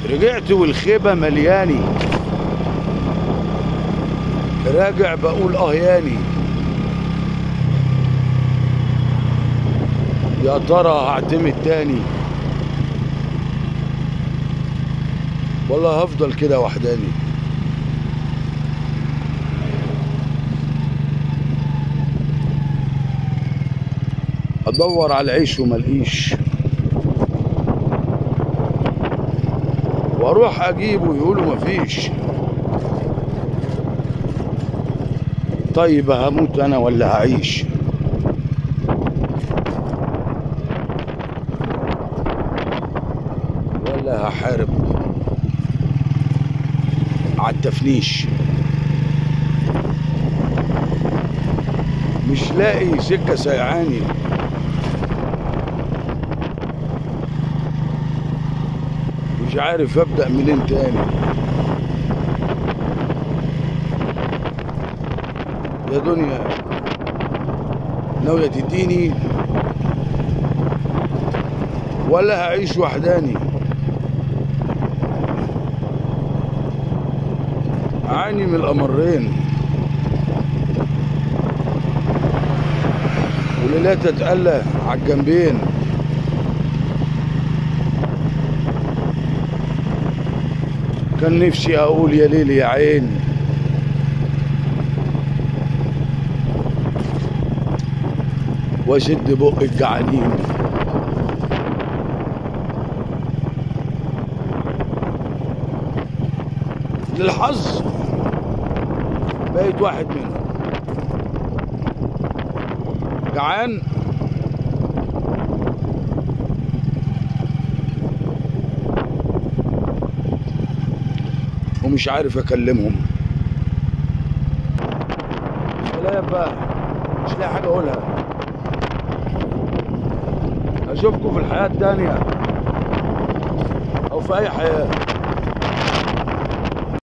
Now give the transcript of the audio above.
رجعت والخيبة ملياني راجع بقول اه ياني يا ترى هعتمد تاني والله هفضل كده وحداني ادور على العيش وملقيش واروح اجيبه يقولوا مفيش طيب هموت انا ولا هعيش ولا هحارب على التفنيش مش لاقي سكة سيعاني مش عارف ابدأ منين تاني يا دنيا ناوية تديني ولا هعيش وحداني أعاني من الأمرين وليلات أتقلى على الجنبين كان نفسي أقول يا ليل يا عين واشد بق الجعانين للحظ بقيت واحد منهم جعان ومش عارف اكلمهم سلام بقى مش لاقي حاجه اقولها اشوفكم في الحياه التانيه او في اي حياه